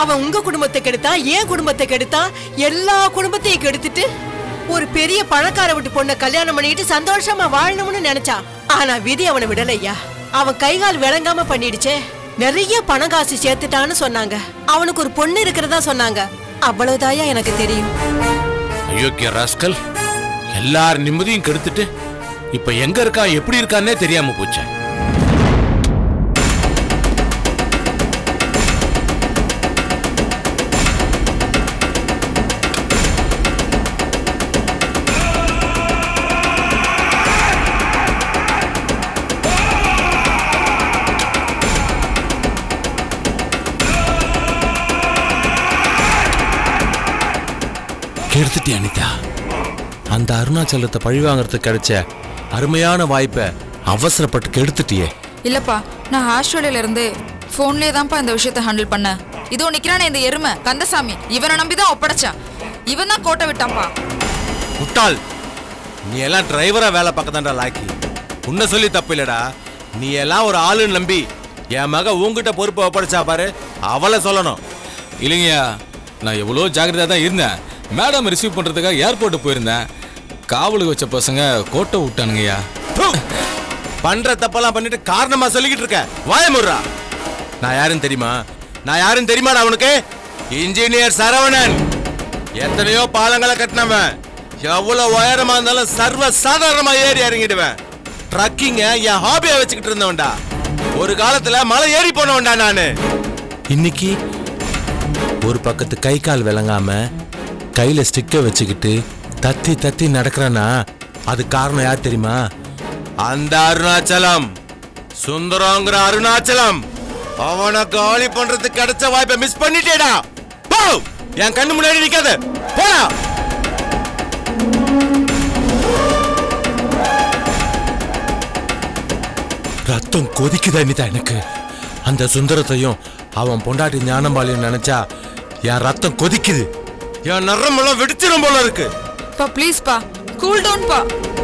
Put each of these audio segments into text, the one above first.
அவன் உங்க குடும்பத்தை கெடுத்தான் என் குடும்பத்தை கெடுத்தான் எல்லா குடும்பத்தையும் கெடுத்துட்டு ஒரு பெரிய பணக்கார விட்டு பொண்ணை கல்யாணம் பண்ணிட்டு சந்தோஷமா வாழணும்னு நினைச்சான் ஆனா விதி அவனை விடலையா அவன் கைகால் விளங்காம பண்ணிடுச்சே நிறைய பணம் காசு சேர்த்துட்டான்னு சொன்னாங்க அவனுக்கு ஒரு பொண்ணு இருக்கிறதா சொன்னாங்க அவ்வளவுதாயா எனக்கு தெரியும் அயோக்கிய ராஸ்கல் எல்லார் நிம்மதியும் கெடுத்துட்டு இப்ப எங்க இருக்கா எப்படி இருக்கான்னே தெரியாம போச்சே கெடுத்துட்டி அனிதா அந்த அருணாச்சலத்தை பழி வாங்குறதுக்கு கிடைச்ச அருமையான வாய்ப்பை அவசரப்பட்டு கெடுத்துட்டியே இல்லப்பா நான் ஆஸ்திரேலியால இருந்து போன்லயே தான்ப்பா இந்த விஷயத்த ஹேண்டில் பண்ணேன் இதோ நிக்கிறானே இந்த எருமை கந்தசாமி இவனை நம்பி தான் ஒப்படைச்சான் இவன் தான் கோட்டை விட்டான்ப்பா முட்டாள் நீ எல்லாம் டிரைவரா வேலை பார்க்கதான்டா லாக்கி உன்னை சொல்லி தப்பு இல்லடா நீ எல்லாம் ஒரு ஆளுன்னு நம்பி என் மக உன்கிட்ட பொறுப்பை ஒப்படைச்சா பாரு அவளை சொல்லணும் இல்லைங்கய்யா நான் எவ்வளோ ஜாக்கிரதையாக தான் இருந்தேன் மேடம் ரிசீவ் பண்ணுறதுக்காக ஏர்போர்ட்டு போயிருந்தேன் காவலுக்கு வச்ச பசங்க கோட்டை விட்டானுங்கய்யா ப்பு! பண்ற தப்பெல்லாம் பண்ணிட்டு காரணமா சொல்லிக்கிட்டு இருக்க வாயமுறா நான் யாருன்னு தெரியுமா நான் யாருன்னு தெரியுமாடா அவனுக்கு இன்ஜினியர் சரவணன் எத்தனையோ பாலங்களை கட்டினவன் எவ்வளவு உயரமா இருந்தாலும் சர்வ சாதாரணமா ஏறி இறங்கிடுவேன் ட்ரக்கிங்க என் ஹாபியா வச்சுக்கிட்டு இருந்தவன்டா ஒரு காலத்துல மலை ஏறி போனவன்டா நானு இன்னைக்கு ஒரு பக்கத்து கை கால் விளங்காம கையில ஸ்டிக்க வச்சுக்கிட்டு தத்தி தத்தி நடக்கிறானா அது காரணம் யார் தெரியுமா அந்த அருணாச்சலம் சுந்தரங்கிற அருணாச்சலம் அவனை காலி பண்றதுக்கு கிடைச்ச வாய்ப்பை மிஸ் பண்ணிட்டேடா போ என் கண்ணு முன்னாடி நிக்காத போடா ரத்தம் கொதிக்குது அனிதா எனக்கு அந்த சுந்தரத்தையும் அவன் பொண்டாட்டி ஞானம்பாளையம் நினைச்சா என் ரத்தம் கொதிக்குது என் நரம்பெல்லாம் வெடிச்சிடும் போல இருக்கு பா ப்ளீஸ்ப்பா கூல் டவுன்ப்பா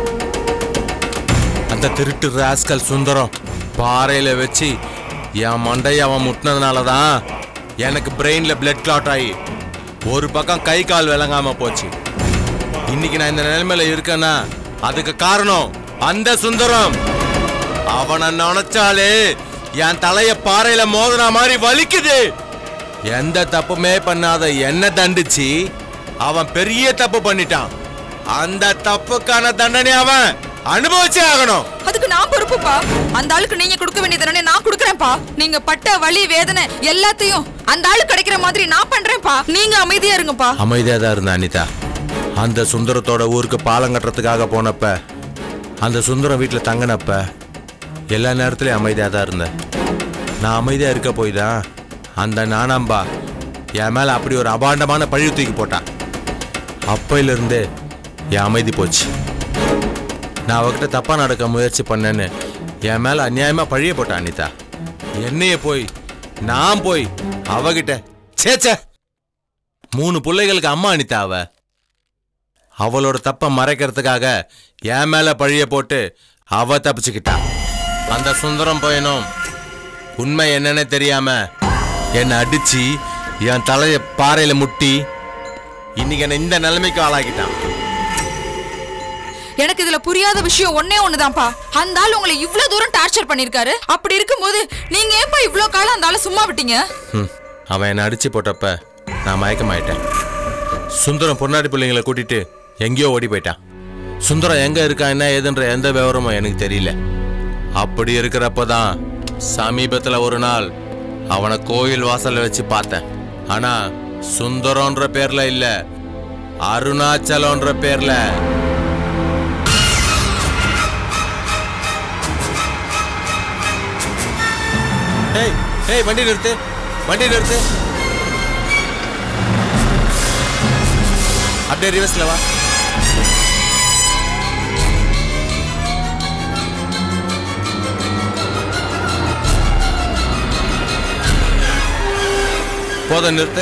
அந்த திருட்டு ராஸ்கல் சுந்தரம் பாறையில வச்சு என் மண்டையை அவன் முட்டினதுனால தான் எனக்கு பிரெயின்ல பிளட் கிளாட் ஆகி ஒரு பக்கம் கை கால் விளங்காம போச்சு இன்னைக்கு நான் இந்த நிலைமையில இருக்கேன்னா அதுக்கு காரணம் அந்த சுந்தரம் அவனை நினைச்சாலே என் தலைய பாறையில மோதின மாதிரி வலிக்குது எந்த தப்புமே பண்ணாத என்ன தண்டிச்சு அவன் பெரிய தப்பு பண்ணிட்டான் அந்த தப்புக்கான தண்டனை அவன் அனுபவிச்சே ஆகணும் அதுக்கு நான் பொறுப்புப்பா அந்த ஆளுக்கு நீங்க கொடுக்க வேண்டியதானே நான் கொடுக்கறேன்ப்பா நீங்க பட்ட வலி வேதனை எல்லாத்தையும் அந்த ஆளு கிடைக்கிற மாதிரி நான் பண்றேன்ப்பா நீங்க அமைதியா இருங்கப்பா அமைதியா தான் இருந்த அனிதா அந்த சுந்தரத்தோட ஊருக்கு பாலம் கட்டுறதுக்காக போனப்ப அந்த சுந்தரம் வீட்டில் தங்கினப்ப எல்லா நேரத்துலயும் அமைதியா தான் இருந்தேன் நான் அமைதியா இருக்க போய் தான் அந்த நானாம்பா என் மேல அப்படி ஒரு அபாண்டமான பழி தூக்கி போட்டான் அப்பையிலிருந்தே என் அமைதி போச்சு நான் அவகிட்ட தப்பா நடக்க முயற்சி பண்ணேன்னு என் மேல அநியாயமா பழிய போட்டான் அனிதா என்னைய போய் நான் போய் அவகிட்ட சேச்சே மூணு பிள்ளைகளுக்கு அம்மா அனிதா அவ அவளோட தப்ப மறைக்கிறதுக்காக என் மேல பழிய போட்டு அவ தப்பிச்சுக்கிட்டா அந்த சுந்தரம் பையனும் உண்மை என்னன்னு தெரியாம என்னை அடிச்சு என் தலைய பாறையில முட்டி இன்னைக்கு என்ன இந்த நிலைமைக்கு ஆளாக்கிட்டான் எனக்கு இதுல புரியாத விஷயம் ஒண்ணே ஒண்ணுதான்ப்பா அந்த ஆள் உங்களை இவ்ளோ தூரம் டார்ச்சர் பண்ணிருக்காரு அப்படி இருக்கும்போது நீங்க ஏன்பா இவ்ளோ காலம் அந்த ஆளை சும்மா விட்டீங்க ஹம், அவன் என்னை அடிச்சு போட்டப்ப நான் மயக்கமாயிட்டேன் சுந்தரம் பொன்னாடி பிள்ளைங்களை கூட்டிட்டு எங்கேயோ ஓடி போயிட்டான் சுந்தரம் எங்க இருக்கான் என்ன ஏதுன்ற எந்த விவரமும் எனக்கு தெரியல அப்படி இருக்கிறப்ப தான் சமீபத்துல ஒரு நாள் அவனை கோயில் வாசல்ல வச்சு பார்த்தேன் ஆனா சுந்தரம்ன்ற பேர்ல இல்ல அருணாச்சலம்ன்ற பேர்ல ஏய் ஏய் வண்டி நிறுத்து வண்டி நிறுத்து அப்படியே ரிவர்ஸ்ல வா போதும் நிறுத்து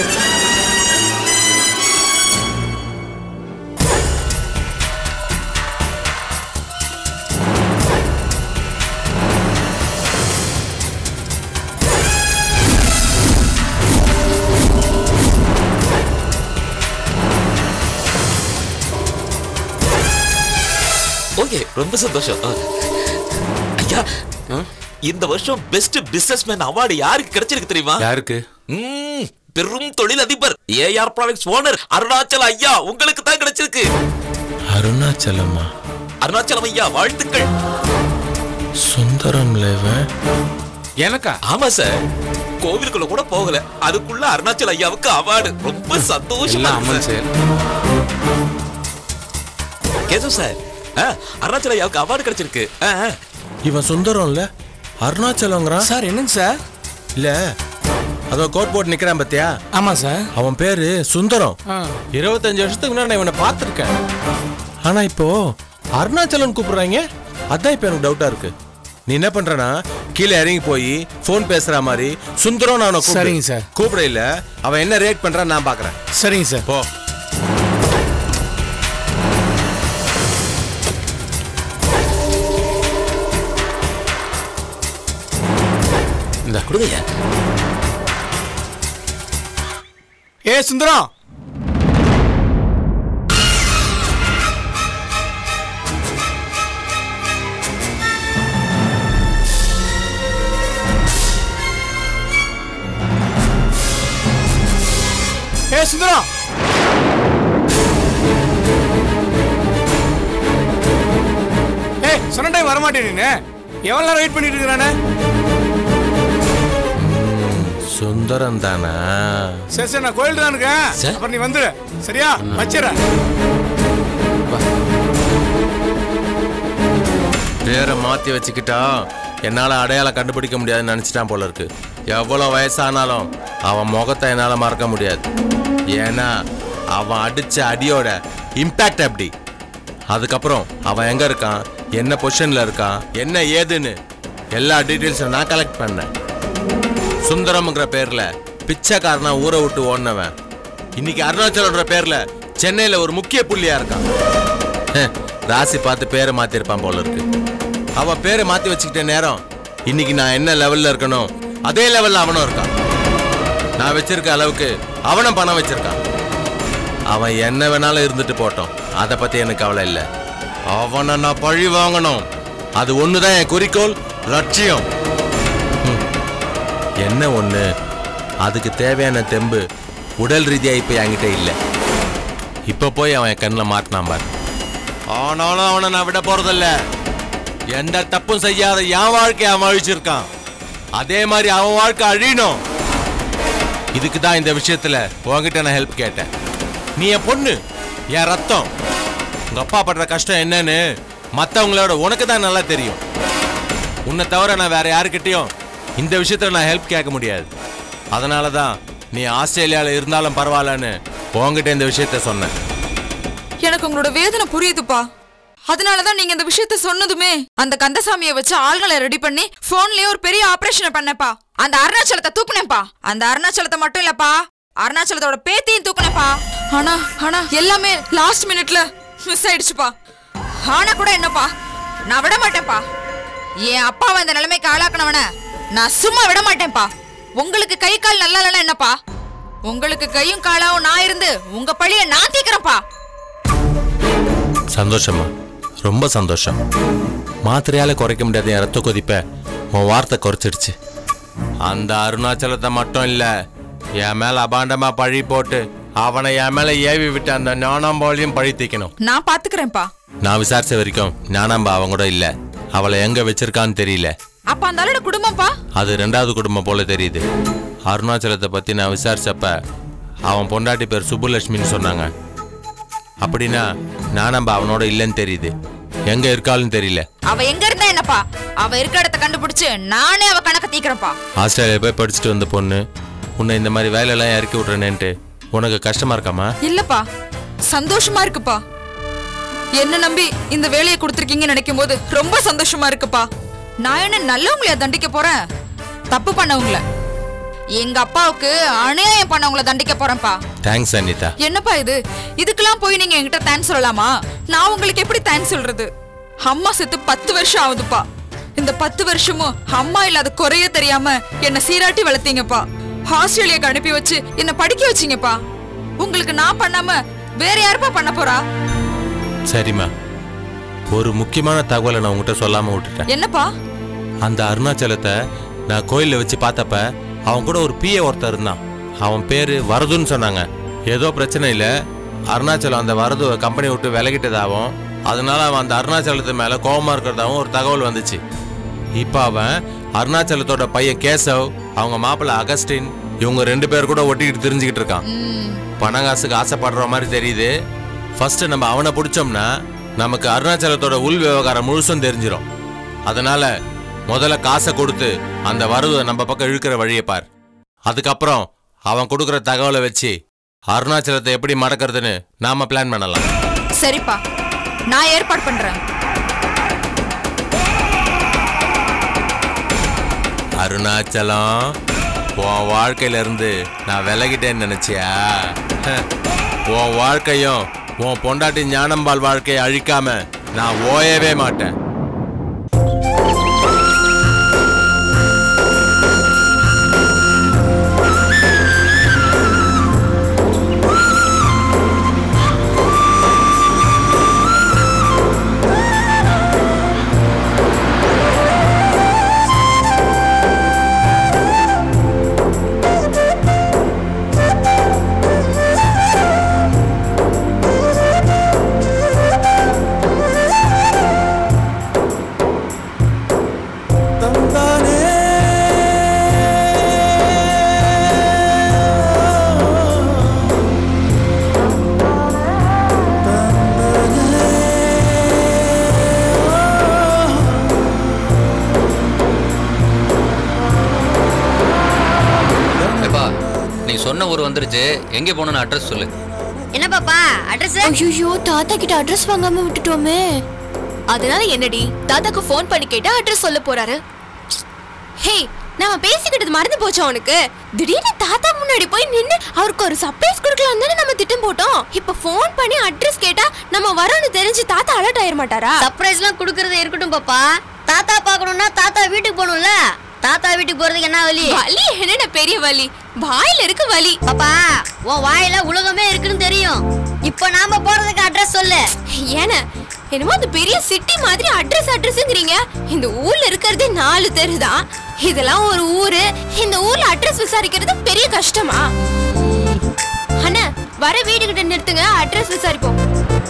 ஓகே ரொம்ப சந்தோஷம் ஆ. ஐயா இந்த வருஷம் பெஸ்ட் பிசினஸ்மேன் அவார்டு யாருக்கு கிடைச்சிருக்கு தெரியுமா யாருக்கு ம், பெரும் தொழில் அதிபர் ஏஆர் ப்ராடக்ட்ஸ் ஓனர் அருணாச்சல ஐயா உங்களுக்கு தான் கிடைச்சிருக்கு அருணாச்சலம்மா அருணாச்சலம் ஐயா வாழ்த்துக்கள் சுந்தரம்ல இவன் எனக்கா ஆமா சார் கோவிலுக்குள்ள கூட போகல அதுக்குள்ள அருணாச்சல ஐயாவுக்கு அவார்டு ரொம்ப சந்தோஷமா எல்லாம் அம்மன் இருக்கு சார். செயல் கேசவ் சார் ஆ, அருணாச்சல ஐயாவுக்கு அவார்டு கிடைச்சிருக்கு ஆ, ஆ. இவன் சுந்தரம்ல அருணாச்சலங்கிறான் சார் என்னங்க சார் இல்ல அதோ கோட் போட்டு நிக்கிறான் பாத்தியா ஆமா சார் அவன் பேரு சுந்தரம் ஆ. இருபத்தஞ்சு வருஷத்துக்கு முன்னாடி நான் இவனை பார்த்திருக்கேன் ஆனா இப்போ அருணாச்சலம் கூப்பிடுறாங்க அதான் இப்போ எனக்கு டவுட்டா இருக்கு நீ என்ன பண்றனா கீழே இறங்கி போய் ஃபோன் பேசுற மாதிரி சுந்தரம் நான் அவனை சரிங்க சார். கூப்பிட இல்ல அவன் என்ன ரேட் பண்றான்னு நான் பாக்குறேன் சரிங்க சார் போ இந்த கொடுங்கய்யா ஏ சுந்தரம் ஏ சுந்தரம் ஏய் சொன்ன டைம் வரமாட்டேன் நீ எவ்வளவு நேரம் வெயிட் பண்ணிட்டு இருக்கிறானே சுந்தரம் தானா சரி சரி நான் கோயில் தான் இருக்கேன் சார். அப்புறம் நீ வந்துடு சரியா வச்சிடறேன் பேரை மாத்தி வச்சுக்கிட்டா என்னால அடையாளம் கண்டுபிடிக்க முடியாதுன்னு நினைச்சிட்டான் போல இருக்கு எவ்வளவு வயசானாலும் அவன் முகத்தை என்னால மறக்க முடியாது ஏன்னா அவன் அடிச்ச அடியோட இம்பாக்ட் அப்படி அதுக்கப்புறம் அவன் எங்க இருக்கான் என்ன பொசிஷன்ல இருக்கான் என்ன ஏதுன்னு எல்லா டீட்டெயில்ஸும் நான் கலெக்ட் பண்ணேன் சுந்தரம்ங்கிற பேர்ல பிச்சைக்காரனா ஊரை விட்டு ஓடினவன் இன்னைக்கு அருணாச்சலன்ற பேர்ல சென்னையில ஒரு முக்கிய புள்ளியா இருக்கான் ஹ், ராசி பார்த்து பேரை மாத்திருப்பான் போல இருக்கு அவ பேரை மாத்தி வச்சுக்கிட்ட நேரம் இன்னைக்கு நான் என்ன லெவல்ல இருக்கணும் அதே லெவல்ல அவனும் இருக்கான் நான் வச்சிருக்க அளவுக்கு அவனும் பணம் வச்சிருக்கான் அவன் என்ன வேணாலும் இருந்துட்டு போட்டோம் அதை பத்தி எனக்கு கவலை இல்லை அவனை நான் பழி வாங்கணும் அது ஒண்ணுதான் என் குறிக்கோள் லட்சியம் ம். என்ன ஒண்ணு அதுக்கு தேவையான தெம்பு உடல் ரீதியா இப்ப என்கிட்ட இல்லை இப்ப போய் அவன் என் கண்ணில் மாட்டினான் பாரு ஆனாலும் அவனை நான் விட போறதில்ல எந்த தப்பும் செய்யாத என் வாழ்க்கையை அவன் அழிச்சிருக்கான் அதே மாதிரி அவன் வாழ்க்கை அழியணும் இதுக்கு தான் இந்த விஷயத்துல உன்கிட்ட நான் ஹெல்ப் கேட்டேன் நீ என் பொண்ணு என் ரத்தம் உங்க அப்பா படுற கஷ்டம் என்னன்னு மத்தவங்களோட உனக்கு தான் நல்லா தெரியும் உன்னை தவிர நான் வேற யாருக்கிட்டையும் இந்த விஷயத்துல நான் ஹெல்ப் கேட்க முடியாது அதனால தான் நீ ஆஸ்திரேலியால இருந்தாலும் பரவாயில்லன்னு உன்கிட்ட இந்த விஷயத்த சொன்னேன் எனக்கு உங்களோட வேதனை புரியுதுப்பா அதனாலதான் நீங்க இந்த விஷயத்த சொன்னதுமே அந்த கந்தசாமியை வச்சு ஆள்களை ரெடி பண்ணி போன்லயே ஒரு பெரிய ஆபரேஷனை பண்ணப்பா அந்த அருணாச்சலத்தை தூக்குனேப்பா அந்த அருணாச்சலத்தை மட்டும் இல்லப்பா அருணாச்சலத்தோட பேத்தியும் தூக்குனேப்பா ஆனா ஆனா எல்லாமே லாஸ்ட் மினிட்ல மிஸ் ஆயிடுச்சுப்பா ஆனா கூட என்னப்பா நான் விட மாட்டேன்ப்பா என் அப்பாவை இந்த நிலைமைக்கு ஆளாக்குனவன நான் சும்மா விட மாட்டேன்ப்பா உங்களுக்கு கை கால் நல்லா இல்லைன்னா என்னப்பா உங்களுக்கு கையும் காலாவும் நான் இருந்து உங்க பழிய நான் தீக்கிறேன்ப்பா சந்தோஷமா ரொம்ப சந்தோஷம் மாத்திரையால குறைக்க முடியாத என் ரத்த கொதிப்ப உன் வார்த்தை குறைச்சிடுச்சு அந்த அருணாச்சலத்தை மட்டும் இல்ல என் மேல அபாண்டமா பழி போட்டு அவனை என் மேல ஏவி விட்டு அந்த ஞானாம்பாளையும் பழி தீக்கணும் நான் பாத்துக்கிறேன்ப்பா நான் விசாரிச்ச வரைக்கும் ஞானாம்பா அவன் கூட இல்ல அவளை எங்க வச்சிருக்கான்னு தெரியல அப்ப அந்த ஆளோட குடும்பம்ப்பா அது ரெண்டாவது குடும்பம் போல தெரியுது அருணாச்சலத்தை பத்தி நான் விசாரிச்சப்ப அவன் பொண்டாட்டி பேர் சுப்புலட்சுமின்னு சொன்னாங்க அப்படின்னா ஞானாம்பா அவனோட இல்லைன்னு தெரியுது எங்க இருக்காளுன்னு தெரியல அவ எங்க இருந்தா என்னப்பா அவ இருக்க இடத்த கண்டுபிடிச்சு நானே அவ கணக்க தீக்கிறேன்ப்பா ஆஸ்திரேலியா போய் படிச்சுட்டு வந்த பொண்ணு உன்னை இந்த மாதிரி வேலையெல்லாம் இறக்கி விட்றேனேன்ட்டு உனக்கு கஷ்டமா இருக்காமா இல்லப்பா சந்தோஷமா இருக்குப்பா என்ன நம்பி இந்த வேலையை கொடுத்துருக்கீங்கன்னு நினைக்கும் போது ரொம்ப சந்தோஷமா இருக்குப்பா நான் என்ன நல்லவங்களையா தண்டிக்க போறேன் தப்பு பண்ணவங்கள எங்க அப்பாவுக்கு அநியாயம் பண்ணவங்கள தண்டிக்க போறேன்ப்பா தேங்க்ஸ் அனிதா என்னப்பா இது இதுக்கெல்லாம் போய் நீங்க என்கிட்ட தேங்க்ஸ் சொல்லலாமா நான் உங்களுக்கு எப்படி தேங்க்ஸ் சொல்றது அம்மா செத்து பத்து வருஷம் ஆகுதுப்பா இந்த பத்து வருஷமும் அம்மா இல்லாத குறைய தெரியாம என்ன சீராட்டி வளர்த்தீங்கப்பா ஆஸ்திரேலியாக்கு அனுப்பி வச்சு என்ன படிக்க வச்சீங்கப்பா உங்களுக்கு நான் பண்ணாம வேற யாருப்பா பண்ண போறா சரிம்மா ஒரு முக்கியமான தகவலை நான் உங்ககிட்ட சொல்லாம விட்டுட்டேன் என்னப்பா அந்த அருணாச்சலத்தை நான் கோயிலில் வச்சு பார்த்தப்ப அவன் கூட ஒரு பிஏ ஒருத்தர் இருந்தான் அவன் பேரு வரதுன்னு சொன்னாங்க ஏதோ பிரச்சனை இல்லை அருணாச்சலம் அந்த வரது கம்பெனி விட்டு விலகிட்டதாகவும் அதனால அவன் அந்த அருணாச்சலத்து மேல கோபமா இருக்கிறதாவும் ஒரு தகவல் வந்துச்சு இப்போ அவன் அருணாச்சலத்தோட பையன் கேசவ் அவங்க மாப்பிள்ளை அகஸ்டின் இவங்க ரெண்டு பேர் கூட ஒட்டிக்கிட்டு தெரிஞ்சுக்கிட்டு இருக்கான் பணங்காசுக்கு ஆசைப்படுற மாதிரி தெரியுது ஃபர்ஸ்ட் நம்ம அவனை பிடிச்சோம்னா நமக்கு அருணாச்சலத்தோட உள் விவகாரம் முழுசும் தெரிஞ்சிடும் அதனால முதல்ல காசை கொடுத்து அந்த வரவை நம்ம பக்கம் இழுக்கிற வழியை பார் அதுக்கப்புறம் அவன் கொடுக்குற தகவலை வச்சு அருணாச்சலத்தை எப்படி மடக்கிறதுன்னு நாம பிளான் பண்ணலாம் சரிப்பா நான் ஏற்பாடு பண்றேன் அருணாச்சலம் உன் வாழ்க்கையில இருந்து நான் விலகிட்டேன்னு நினைச்சியா ஹ, உன் வாழ்க்கையும் உன் பொண்டாட்டி ஞானம்பால் வாழ்க்கையை அழிக்காம நான் ஓயவே மாட்டேன் ஏப்பா நீ சொன்ன ஊர் வந்துருச்சு எங்கே போகணும்னு அட்ரஸ் சொல்லு என்ன பாப்பா அட்ரஸ் ஐயோ தாத்தா கிட்ட அட்ரஸ் வாங்காம விட்டுட்டோமே அதனால என்னடி தாத்தாக்கு ஃபோன் பண்ணி கேட்டா அட்ரஸ் சொல்ல போறாரு ஹே நாம பேசிக்கிட்டது மறந்து போச்சு அவனுக்கு திடீர்னு தாத்தா முன்னாடி போய் நின்னு அவருக்கு ஒரு சர்ப்ரைஸ் கொடுக்கலாம் தானே நம்ம திட்டம் போட்டோம் இப்ப ஃபோன் பண்ணி அட்ரஸ் கேட்டா நம்ம வரோம்னு தெரிஞ்சு தாத்தா அலர்ட் ஆயிர மாட்டாரா சர்ப்ரைஸ்லாம் கொடுக்கறது இருக்கட்டும் பாப்பா தாத்தா பார்க்கணும்னா தாத்தா வீட்டுக்கு போகணும்ல தாத்தா வீட்டுக்கு போறதுக்கு என்ன வழி வலி என்னென்ன பெரிய வலி வாயில இருக்கு வலி பாப்பா உன் வாயில உலகமே இருக்குன்னு தெரியும் இப்போ நாம போறதுக்கு அட்ரஸ் சொல்லு ஏன என்னமோ அது பெரிய சிட்டி மாதிரி அட்ரஸ் அட்ரஸ்ங்கிறீங்க இந்த ஊர்ல இருக்கிறதே நாலு தெரு தான் இதெல்லாம் ஒரு ஊரு இந்த ஊர்ல அட்ரஸ் விசாரிக்கிறது பெரிய கஷ்டமா அண்ணா வர வீட்டுக்கிட்ட நிறுத்துங்க அட்ரஸ் விசாரிப்போம்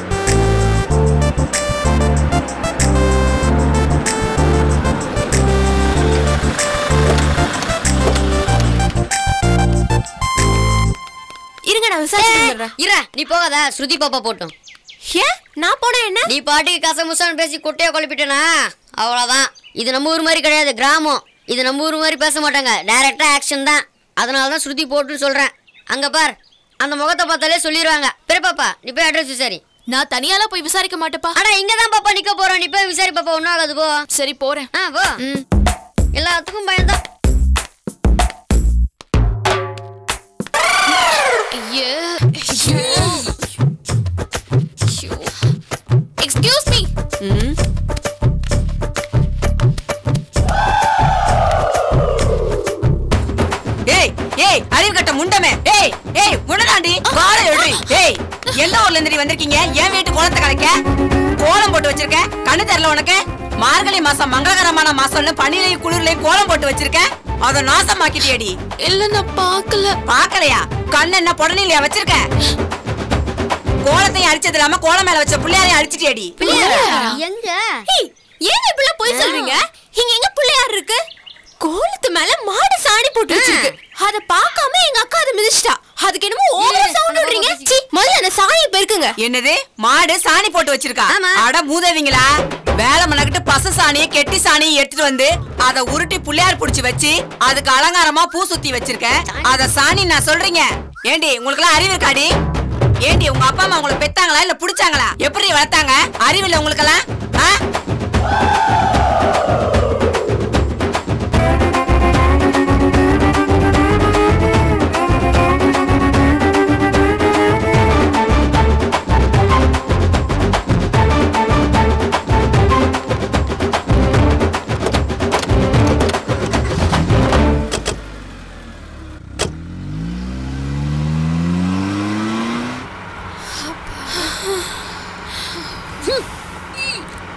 இருங்க நான் விசாரிச்சு வந்துடுறேன் இர நீ போகாத ஸ்ருதி பாப்பா போட்டும் ஏன் நான் போனா என்ன நீ பாட்டுக்கு கசமுசான்னு பேசி குட்டையை குழப்பிட்டேனா அவ்வளோதான் இது நம்ம ஊர் மாதிரி கிடையாது கிராமம் இது நம்ம ஊர் மாதிரி பேச மாட்டாங்க டைரக்டா ஆக்ஷன் தான் அதனால தான் ஸ்ருதி போட்டுன்னு சொல்றேன் அங்க பார் அந்த முகத்தை பார்த்தாலே சொல்லிடுவாங்க பெரியப்பாப்பா நீ போய் அட்ரஸ் விசாரி நான் தனியாலாம் போய் விசாரிக்க மாட்டேப்பா ஆனா இங்க தான் பாப்பா நிக்க போறோம் நீ போய் விசாரி பாப்பா ஒன்றும் ஆகாது போ சரி போறேன் ஆ போ ம். எல்லாத்துக்கும் பயம்தான் எக்ஸ்கியூஸ் மீ ஏய் ஏய் அறிவு கட்ட முண்டமே ஏய் ஏய் உன்னதாண்டி வாழ எழுறி ஏய் எந்த ஊர்ல இருந்து வந்திருக்கீங்க என் வீட்டு கோலத்தை கலைக்க கோலம் போட்டு வச்சிருக்க கண்ணு தெரியல உனக்கு மார்கழி மாசம் மங்களகரமான மாசம்னு பனிலையும் குளிர்லயும் கோலம் போட்டு வச்சிருக்க அத நாசமாக்கிட்டியடி இல்ல நான் பார்க்கல பாக்கலையா கண்ணு என்ன புடனிலையா வச்சிருக்க கோலத்தையும் அடிச்சது இல்லாம கோலம் மேல வச்ச பிள்ளையாரையும் அடிச்சிட்டியடி எங்க ஏய், ஏன் இப்படிலாம் போய் சொல்றீங்க இங்க எங்க பிள்ளையார் இருக்கு கோலத்து மேல மாடு சாணி போட்டு வச்சிருக்கு அத பார்க்காம எங்க அக்கா அதை மிதிச்சிட்டா அதுக்கு என்னமோ ஓவர் சவுண்ட் விடுறீங்க சீ, முதல்ல அந்த சாணியை பெருக்குங்க என்னது மாடு சாணி போட்டு வச்சிருக்கா ஆமா. அட மூதவிங்களா வேலை மணக்கிட்டு பசு சாணியை கெட்டி சாணியை எடுத்துட்டு வந்து அத உருட்டி புள்ளையார் புடிச்சு வச்சு அதுக்கு அலங்காரமா பூ சுத்தி வச்சிருக்க அத சாணி நான் சொல்றீங்க ஏண்டி உங்களுக்கு எல்லாம் அறிவு இருக்காடி ஏண்டி உங்க அப்பா அம்மா உங்களை பெத்தாங்களா இல்ல புடிச்சாங்களா எப்படி வளர்த்தாங்க அறிவு இல்ல உங்களுக்கு எல்லாம்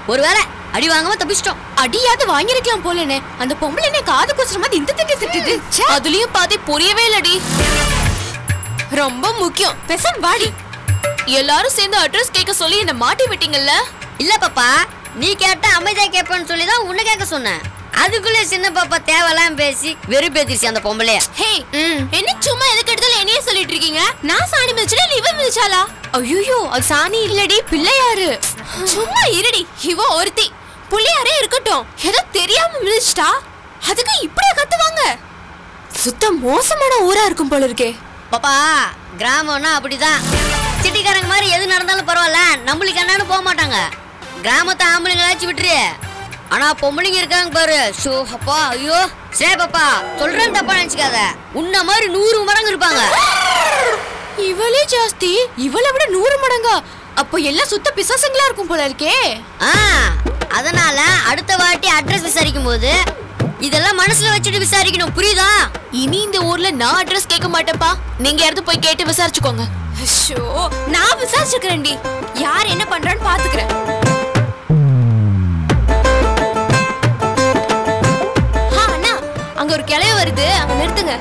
ஒருவேளை அடி வாங்காம தப்பிச்சிட்டோம் அடியாவது வாங்கிருக்கலாம் போலனே அந்த பொம்பளை என்ன காது குசுற மாதிரி இந்த திட்டு திட்டுது அதுலயும் பாதி புரியவே இல்லடி ரொம்ப முக்கியம் பெசம் வாடி எல்லாரும் சேர்ந்து அட்ரஸ் கேட்க சொல்லி என்ன மாட்டி விட்டீங்கல்ல இல்ல பாப்பா நீ கேட்டா அமைதியா கேட்பேன்னு சொல்லி தான் உன்னை கேட்க சொன்னேன் அதுக்குள்ள சின்ன பாப்பா தேவையெல்லாம் பேசி வெறுப்பேத்திருச்சு அந்த பொம்பளைய ஹே என்ன சும்மா எதுக்கு எடுத்தாலும் என்னையே சொல்லிட்டு இருக்கீங்க நான் சாணி மிதிச்சா இல்ல இவ மிதிச்சாளா ஐயோ அது சாணி இல்லடி பிள்ளையாரு சும்மா இருடி இவ ஒருத்தி பிள்ளையாரே இருக்கட்டும் ஏதோ தெரியாம மிதிச்சிட்டா அதுக்கு இப்படியா கத்துவாங்க சுத்த மோசமான ஊரா இருக்கும் போல இருக்கே பாப்பா கிராமம்னா அப்படிதான் சிட்டிக்காரங்க மாதிரி எது நடந்தாலும் பரவாயில்ல நம்மளுக்கு என்னன்னு போக மாட்டாங்க கிராமத்தை ஆம்பளைங்களாச்சும் விட்டுரு ஆனா பொம்பளைங்க இருக்காங்க பாரு ஷோ அப்பா ஐயோ சே பாப்பா சொல்றேன் தப்பா நினைச்சுக்காத உன்ன மாதிரி நூறு மடங்கு இருப்பாங்க இவளே ஜாஸ்தி இவளை விட நூறு மடங்கா அப்போ எல்லாம் சுத்த பிசாசங்களா இருக்கும் போல இருக்கே ஆ அதனால அடுத்த வாட்டி அட்ரஸ் விசாரிக்கும் போது இதெல்லாம் மனசுல வச்சுட்டு விசாரிக்கணும் புரியுதா இனி இந்த ஊர்ல நான் அட்ரஸ் கேட்க மாட்டேன்ப்பா நீங்க யாராவது போய் கேட்டு விசாரிச்சுக்கோங்க ஷோ நான் விசாரிச்சுக்கிறேன்டி யார் என்ன பண்றான்னு பாத்துக்கிறேன் ஆ, அண்ணா அங்க ஒரு கிளைய வருது அங்க நிறுத்துங்க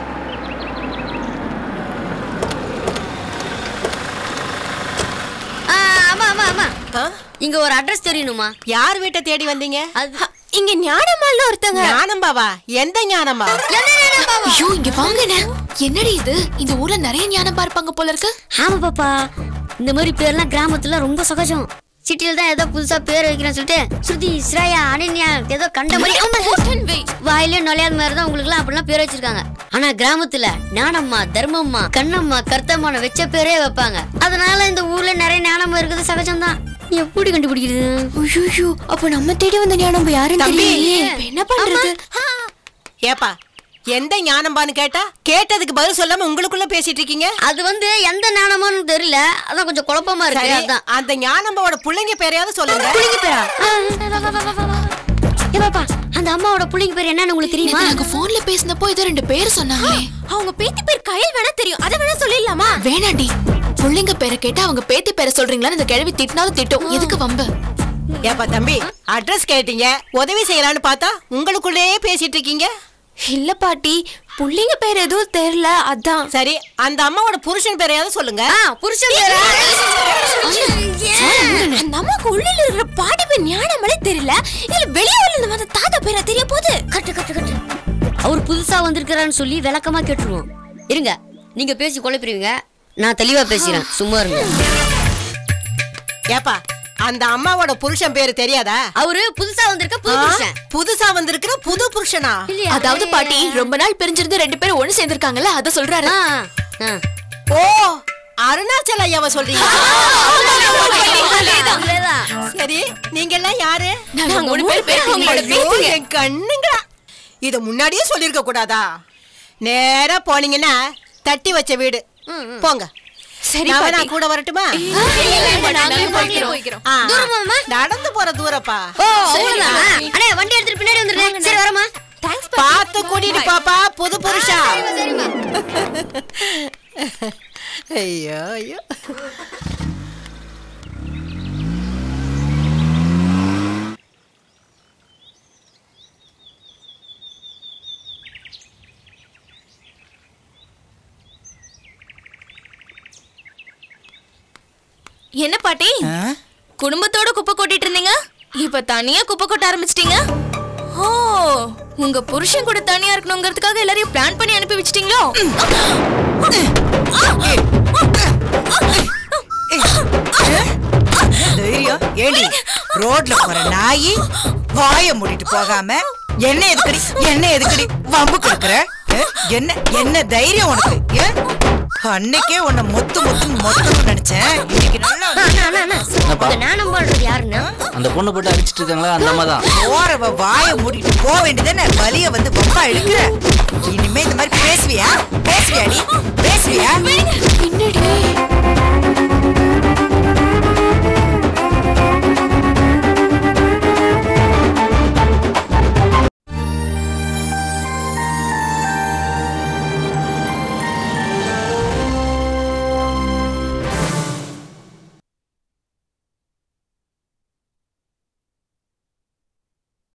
ஆ, ஆமா ஆமா ஆமா ஆ? இங்க ஒரு அட்ரஸ் தெரியணுமா யார் வீட்டை தேடி வந்தீங்க அது இங்க ஞானமால ஒருத்தங்க ஞானம்பாவா எந்த ஞானம்பா ஐயோ இங்க வாங்கண்ணே என்னடி இது இந்த ஊர்ல நிறைய ஞானம் பார்ப்பாங்க போல இருக்கு ஆமா பாப்பா இந்த மாதிரி பேர்லாம் கிராமத்துல ரொம்ப சகஜம் சிட்டில தான் ஏதோ புதுசா பேர் வைக்கிறேன்னு சொல்லிட்டு ஸ்ருதி ஸ்ரேயா அனன்யா ஏதோ கண்ட மாதிரி ஆமா, வாயிலே நுழையாத மாதிரி தான் உங்களுக்கு எல்லாம் அப்படிலாம் பேர் வச்சிருக்காங்க ஆனா கிராமத்துல ஞானம்மா தர்மம்மா கண்ணம்மா கர்த்தம்மான வச்ச பேரே வைப்பாங்க அதனால இந்த ஊர்ல நிறைய ஞானம்மா இருக்குது சகஜம் தான் எப்படி கண்டுபிடிக்கிறது ஐயோ அப்ப நம்ம தேடி வந்த ஞானம் யாருன்னு தம்பி. தெரியலையே இப்ப என்ன பண்றது ஏப்பா எந்த ஞானம்பான்னு கேட்டா கேட்டதுக்கு பதில் சொல்லாம உங்களுக்குள்ள பேசிட்டு இருக்கீங்க அது வந்து எந்த ஞானமான்னு தெரியல அதான் கொஞ்சம் குழப்பமா சரி இருக்கு அதான் அந்த ஞானம்பாவோட பிள்ளைங்க பேரையாவது சொல்லுங்க புள்ளிங்க பேரா ஏ பாப்பா அந்த அம்மாவோட புள்ளிங்க பேர் என்னன்னு உங்களுக்கு தெரியுமா நாங்க போன்ல பேசினப்போ ஏதோ ரெண்டு பேர் சொன்னாங்களே அவங்க பேத்தி பேர் கயல் வேணா தெரியும் அத வேணா சொல்லிடலாமா வேணாடி புள்ளைங்க பேரை கேட்டா அவங்க பேத்தி பேரை சொல்றீங்களான்னு இந்த கிழவி திட்டினாலும் திட்டும் எதுக்கு வம்பு ஏப்பா தம்பி அட்ரஸ் கேட்டீங்க உதவி செய்யலான்னு பார்த்தா உங்களுக்குள்ளேயே பேசிட்டு இருக்கீங்க இல்ல பாட்டி புள்ளைங்க பேர் எதுவும் தெரியல அதான் சரி அந்த அம்மாவோட புருஷன் பேரையாவது சொல்லுங்க ஆ, புருஷன் பேரா அந்த அம்மாக்கு உள்ள இருக்கிற பாட்டி பேர் ஞானமலே தெரியல இதுல வெளியே உள்ள வந்த தாத்தா பேரா தெரிய போகுது கட்டு கட்டு கட்டு அவர் புதுசா வந்திருக்கிறான்னு சொல்லி விளக்கமா கேட்டுருவோம் இருங்க நீங்க பேசி குழப்பிடுவீங்க நான் தெளிவா பேசுறேன் சும்மா இருங்க ஏப்பா அந்த அம்மாவோட புருஷன் பேரு தெரியாதா அவரு புதுசா வந்திருக்க புது ஆ? புருஷன் புதுசா வந்திருக்கிற புது புருஷனா இல்லையா? அதாவது பாட்டி ரொம்ப நாள் பிரிஞ்சிருந்து ரெண்டு பேரும் ஒண்ணு சேர்ந்திருக்காங்கல்ல அத சொல்றாரு ஆ, ஆ. ஓ அருணாச்சல ஐயாவ சொல்றீங்க அதேதான். சரி நீங்க எல்லாம் யாரு நாங்க மூணு பேர் பேர் உங்களோட ஐயோ, பேத்திங்க. என் கண்ணுங்களா இத முன்னாடியே சொல்லிருக்க கூடாதா நேரா போனீங்கன்னா தட்டி வச்ச வீடு போங்க சரி நான் வேணா பாட்டி. கூட வரட்டுமா நாங்களே போய்க்கிறோம் ஆ, தூரமாம்மா? நடந்து போற தூரப்பா ஓ அவ்வளவுதானா? அண்ணே வண்டி எடுத்துட்டு பின்னாடி வந்துடுறேன் சரி வரமா தேங்க்ஸ் பார்த்து கூட்டிட்டு பாப்பா புது புருஷா சரிம்மா ஐயோ ஐயோ என்ன பாட்டி குடும்பத்தோட குப்பை கொட்டிட்டு இருந்தீங்க இப்ப தனியா குப்பை கொட்ட ஆரம்பிச்சிட்டீங்க ஓ உங்க புருஷன் கூட தனியா இருக்கணுங்கிறதுக்காக எல்லாரையும் பிளான் பண்ணி அனுப்பி வச்சிட்டீங்களோ தைரியம் ஏண்டி ரோட்ல போற நாயி வாய மூடிட்டு போகாம என்ன எதுக்கடி என்ன எதுக்கடி வம்பு கொடுக்குற அஹ், என்ன என்ன தைரியம் உனக்கு ஏன்? அன்னைக்கே உன்னை மொத்து மொத்து மொத்தம் நினைச்சேன் இன்னைக்கு நல்லா அண்ணா, அண்ணா, அண்ணா. இந்த நாணம் போடுறது யாருன்னா அந்த பொண்ணு போட்டு அடிச்சிட்டு இருக்காங்களா அந்த அம்மா தான் போறவ வாய மூடிட்டு போக வேண்டியதானே வலிய வந்து வம்பா இழுக்கிற இனிமே இந்த மாதிரி பேசுவியா பேசுவியா நீ பேசுவியா பின்னாடி